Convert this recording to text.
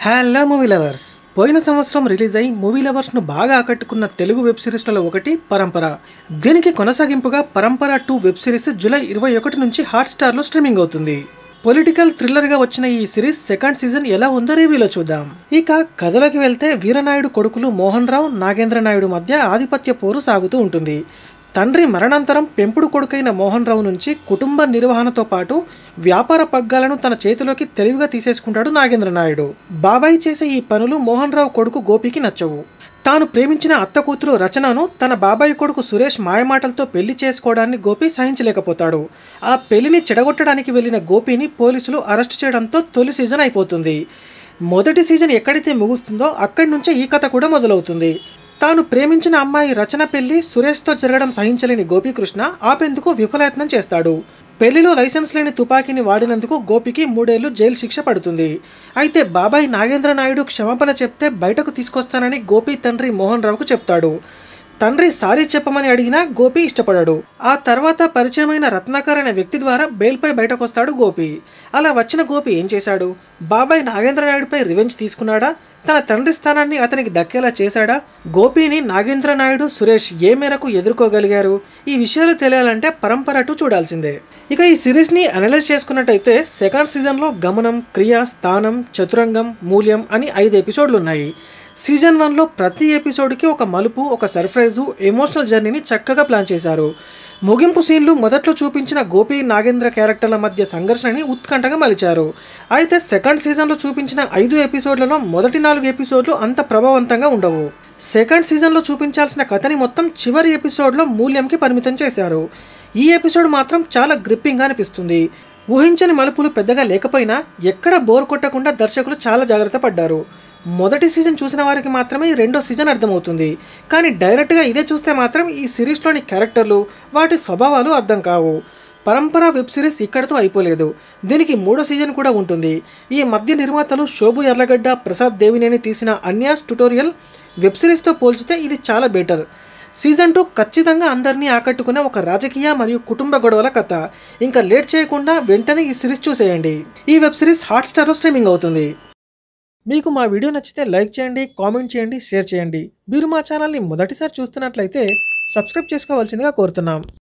hello movie lovers పోయిన సంవత్సరం release అయి మూవీ లవర్స్ను బాగా ఆకట్టుకున్న తెలుగు వెబ్ సిరీస్లలో ఒకటి పరంపర దీనికి కొనసాగింపుగా పరంపర టూ వెబ్ సిరీస్ జూలై ఇరవై ఒకటి నుంచి హాట్స్టార్లో స్ట్రీమింగ్ అవుతుంది పొలిటికల్ థ్రిల్లర్గా వచ్చిన ఈ సిరీస్ సెకండ్ సీజన్ ఎలా ఉందో రివ్యూలో చూద్దాం ఇక కథలోకి వెళ్తే వీరనాయుడు కొడుకులు మోహన్ రావు నాగేంద్ర నాయుడు మధ్య ఆధిపత్య పోరు సాగుతూ ఉంటుంది తండ్రి మరణాంతరం పెంపుడు కొడుకైన మోహన్ రావు నుంచి కుటుంబ నిర్వహణతో పాటు వ్యాపార పగ్గాలను తన చేతిలోకి తెలివిగా తీసేసుకుంటాడు నాగేంద్ర నాయుడు బాబాయ్ చేసే ఈ పనులు మోహన్ రావు కొడుకు గోపికి నచ్చవు తాను ప్రేమించిన అత్త కూతురు రచనను తన బాబాయ్ కొడుకు సురేష్ మాయమాటలతో పెళ్లి చేసుకోవడాన్ని గోపి సహించలేకపోతాడు ఆ పెళ్లిని చెడగొట్టడానికి వెళ్లిన గోపిని పోలీసులు అరెస్ట్ చేయడంతో తొలి సీజన్ అయిపోతుంది మొదటి సీజన్ ఎక్కడైతే ముగుస్తుందో అక్కడి నుంచే ఈ కథ కూడా మొదలవుతుంది తాను ప్రేమించిన అమ్మాయి రచన పెళ్లి సురేష్తో జరగడం సహించలేని గోపీకృష్ణ ఆపేందుకు విఫలయత్నం చేస్తాడు పెళ్లిలో లైసెన్స్ లేని తుపాకీని వాడినందుకు గోపికి మూడేళ్లు జైలు శిక్ష పడుతుంది అయితే బాబాయ్ నాగేంద్ర నాయుడు క్షమాపణ చెప్తే బయటకు తీసుకొస్తానని గోపి తండ్రి మోహన్ రావుకు చెప్తాడు తండ్రి సారీ చెప్పమని అడిగినా గోపి ఇష్టపడాడు ఆ తర్వాత పరిచయమైన రత్నాకర్ అనే వ్యక్తి ద్వారా బెయిల్పై బయటకు వస్తాడు గోపి అలా వచ్చిన గోపి ఏం చేశాడు బాబాయ్ నాగేంద్ర నాయుడుపై రివెంజ్ తీసుకున్నాడా తన తండ్రి స్థానాన్ని అతనికి దక్కేలా చేశాడా గోపిని నాగేంద్ర నాయుడు సురేష్ ఏ మేరకు ఎదుర్కోగలిగారు ఈ విషయాలు తెలియాలంటే పరంపర టూ చూడాల్సిందే ఇక ఈ సిరీస్ని అనలైజ్ చేసుకున్నట్టయితే సెకండ్ సీజన్లో గమనం క్రియ స్థానం చతురంగం మూల్యం అని ఐదు ఎపిసోడ్లు ఉన్నాయి సీజన్ వన్లో ప్రతి ఎపిసోడ్కి ఒక మలుపు ఒక సర్ప్రైజు ఎమోషనల్ జర్నీని చక్కగా ప్లాన్ చేశారు ముగింపు సీన్లు మొదట్లో చూపించిన గోపి నాగేంద్ర క్యారెక్టర్ల మధ్య సంఘర్షణని ఉత్కంఠగా మలిచారు అయితే సెకండ్ సీజన్లో చూపించిన ఐదు ఎపిసోడ్లలో మొదటి నాలుగు ఎపిసోడ్లు అంత ప్రభావవంతంగా ఉండవు సెకండ్ సీజన్లో చూపించాల్సిన కథని మొత్తం చివరి ఎపిసోడ్లో మూల్యంకి పరిమితం చేశారు ఈ ఎపిసోడ్ మాత్రం చాలా గ్రిప్పింగ్గా అనిపిస్తుంది ఊహించని మలుపులు పెద్దగా లేకపోయినా ఎక్కడ బోర్ కొట్టకుండా దర్శకులు చాలా జాగ్రత్త పడ్డారు మొదటి సీజన్ చూసిన వారికి మాత్రమే ఈ రెండో సీజన్ అర్థమవుతుంది కానీ డైరెక్ట్గా ఇదే చూస్తే మాత్రం ఈ సిరీస్లోని క్యారెక్టర్లు వాటి స్వభావాలు అర్థం కావు పరంపర వెబ్ సిరీస్ ఇక్కడితో అయిపోలేదు దీనికి మూడో సీజన్ కూడా ఉంటుంది ఈ మధ్య నిర్మాతలు శోభు ఎర్లగడ్డ ప్రసాద్ దేవినేని తీసిన అన్యాస్ ట్యుటోరియల్ వెబ్ సిరీస్తో పోల్చితే ఇది చాలా బెటర్ సీజన్ టూ ఖచ్చితంగా అందరినీ ఆకట్టుకునే ఒక రాజకీయ మరియు కుటుంబ గొడవల కథ ఇంకా లేట్ చేయకుండా వెంటనే ఈ సిరీస్ చూసేయండి ఈ వెబ్ సిరీస్ హాట్స్టార్లో స్ట్రీమింగ్ అవుతుంది మీకు మా వీడియో నచ్చితే లైక్ చేయండి కామెంట్ చేయండి షేర్ చేయండి మీరు మా ఛానల్ని మొదటిసారి చూస్తున్నట్లయితే సబ్స్క్రైబ్ చేసుకోవాల్సిందిగా కోరుతున్నాం